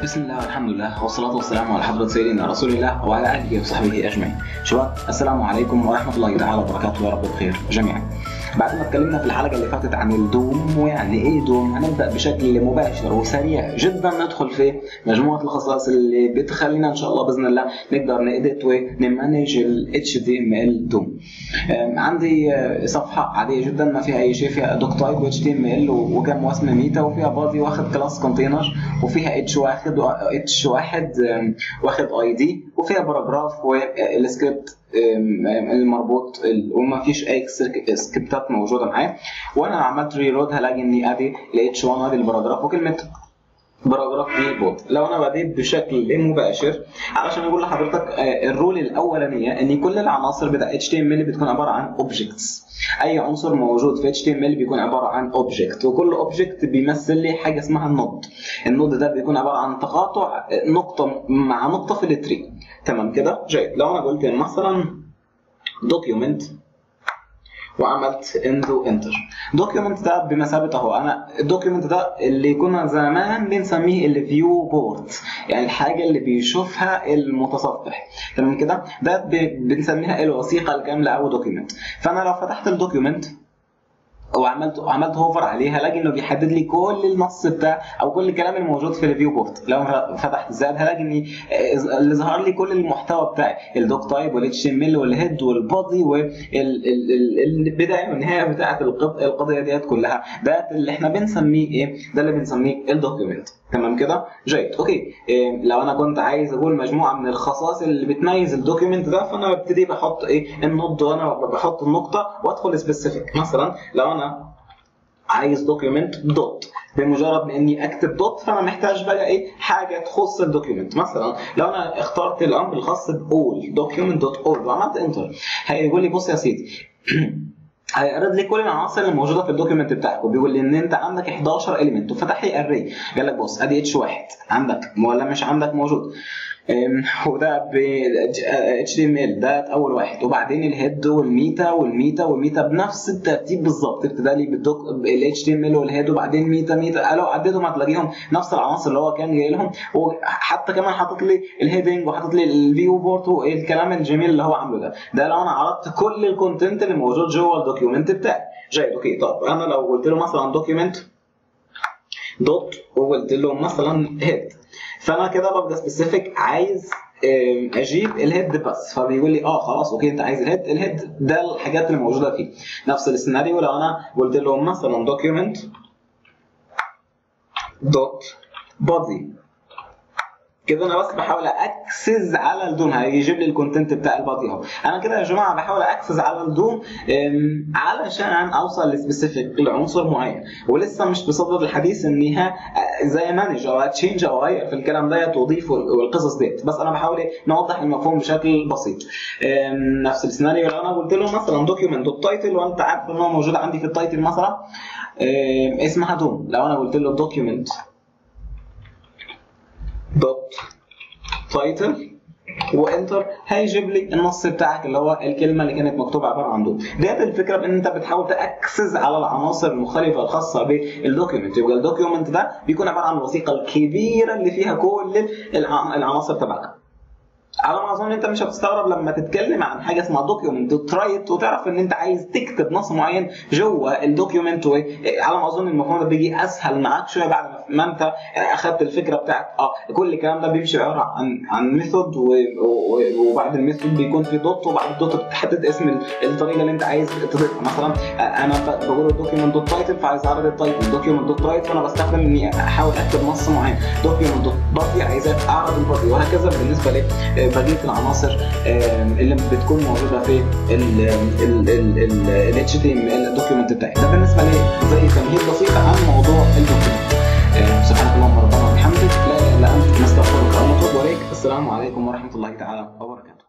بسم الله والحمد لله والصلاة والسلام على حضرة سيدنا رسول الله وعلى آله وصحبه أجمعين. شباب السلام عليكم ورحمة الله تعالى وبركاته يا رب بخير جميعا. بعد ما اتكلمنا في الحلقة اللي فاتت عن الدوم ويعني إيه دوم هنبدأ بشكل مباشر وسريع جدا ندخل في مجموعة الخصائص اللي بتخلينا إن شاء الله بإذن الله نقدر نإديت ونمانج ال HTML دوم. عندي صفحة عادية جدا ما فيها أي شيء فيها دوك تايب و HTML وكم واسم ميتا وفيها بادي واخد كلاس كونتينر وفيها اتش واحد اتش واحد واخد اي دي وفيها باراجراف والسكريبت المربوط وما فيش اي سكريبتات موجوده معاه وانا عملت ريلود هلاقي اني ادي الاتش 1 وادي الباراجراف وكلمه باراجراف دي بوت لو انا بديت بشكل مباشر علشان اقول لحضرتك الرول الاولانيه ان كل العناصر بتاع اتش تي ام ال بتكون عباره عن اوبجكتس اي عنصر موجود في اتش تي ام ال بيكون عباره عن اوبجكت وكل اوبجكت بيمثل لي حاجه اسمها النود النود ده بيكون عباره عن تقاطع نقطه مع نقطه في التري تمام كده جيد لو انا قلت مثلا دوكيومنت وعملت اندو انتر دوكيومنت ده بمثابه اهو انا الدوكيومنت ده اللي كنا زمان بنسميه الفيو بورد يعني الحاجه اللي بيشوفها المتصفح تمام كده ده بنسميها الوثيقه الكامله او دوكيومنت فانا لو فتحت الدوكيومنت وعملت عملت هوفر عليها هلاقي انه بيحدد لي كل النص بتاع او كل الكلام الموجود في الفيو بورد لو فتحت زاد هلاقي ان اللي ظهر لي كل المحتوى بتاعي الدوك تايب والاتش ام ال والهيد والبادي والبدايه والنهايه بتاعه القضيه ديت كلها ده اللي احنا بنسميه ايه ده اللي بنسميه الدوكيومنت تمام كده جيد اوكي إيه لو انا كنت عايز اقول مجموعه من الخصائص اللي بتميز الدوكيومنت ده فانا ببتدي بحط ايه النود وانا بحط النقطه وادخل سبيسيفيك مثلا لو انا عايز دوكيومنت دوت بمجرد ما اني اكتب دوت فانا محتاج بقى ايه حاجه تخص الدوكيومنت مثلا لو انا اخترت الامر الخاص باول دوكيومنت دوت اول وعملت انتر هيقول لي بص يا سيدي هيعرض لي كل العناصر اللي موجوده في الدوكيومنت بتاعك وبيقول لي ان انت عندك 11 اليمنت وفتح لي اري قال لك بص ادي اتش واحد عندك ولا مش عندك موجود وده ب اتش تي ام ال ده اول واحد وبعدين الهيد والميتا والميتا والميتا بنفس الترتيب بالظبط ابتدى لي بالدوك الاتش تي ام ال والهيد وبعدين ميتا ميتا لو عديتهم هتلاقيهم نفس العناصر اللي هو كان جاي لهم وحتى كمان حاطط لي الهيدنج وحاطط لي الفيو بورت والكلام الجميل اللي هو عامله ده ده لو انا عرضت كل الكونتنت اللي موجود جوه الدوكيومنت بتاعي جيد اوكي طب انا لو قلت له مثلا دوكيومنت دوت وقلت له مثلا هيد فانا كده ببدا سبيسيفيك عايز اجيب الهيد بس فبيقول لي اه خلاص اوكي انت عايز الهيد الهيد ده الحاجات اللي موجوده فيه نفس السيناريو لو انا قلت له مثلا دوكيومنت دوت بادي كده انا بس بحاول اكسس على الدوم هيجيب لي الكونتنت بتاع البادي اهو انا كده يا جماعه بحاول اكسس على الدوم علشان اوصل لسبيسيفيك لعنصر معين ولسه مش بصدد الحديث اني زي مانج او تشينج او اغير في الكلام ديت واضيف والقصص ديت بس انا بحاول نوضح المفهوم بشكل بسيط نفس السيناريو لو انا قلت له مثلا دوكيومنت دوت تايتل وانت عارف ان هو موجود عندي في التايتل مثلا اسمها دوم لو انا قلت له دوكيومنت دوت تايتل وانتر هيجيب لي النص بتاعك اللي هو الكلمه اللي كانت مكتوبه عباره عن دوت ديت الفكره بان انت بتحاول تاكسس على العناصر المختلفه الخاصه بالدوكيومنت يبقى الدوكيومنت ده بيكون عباره عن الوثيقه الكبيره اللي فيها كل العناصر تبعك على ما اظن انت مش هتستغرب لما تتكلم عن حاجه اسمها دوكيومنت ترايت وتعرف ان انت عايز تكتب نص معين جوه الدوكيومنت على ما اظن المفهوم ده بيجي اسهل معاك شويه بعد ما انت اخدت الفكره بتاعت اه كل الكلام ده بيمشي عباره عن عن ميثود وبعد الميثود بيكون في دوت وبعد الدوت بتحدد اسم الطريقه اللي انت عايز تضيفها مثلا انا بقول الدوكيومنت دوت تايتل فعايز اعرض التايتل دوكيومنت دوت رايت فانا بستخدم اني احاول اكتب نص معين دوكيومنت دوت بادي عايز اعرض البادي وهكذا بالنسبه لي بقيه العناصر اللي بتكون موجوده في ال HTML الدوكيومنت بتاعي ده بالنسبه لي زي تمهيد بسيط عن موضوع الدوكيومنت سبحانك اللهم ربنا وبحمدك لا اله الا انت نستغفرك ونتوب اليك السلام عليكم ورحمه الله تعالى وبركاته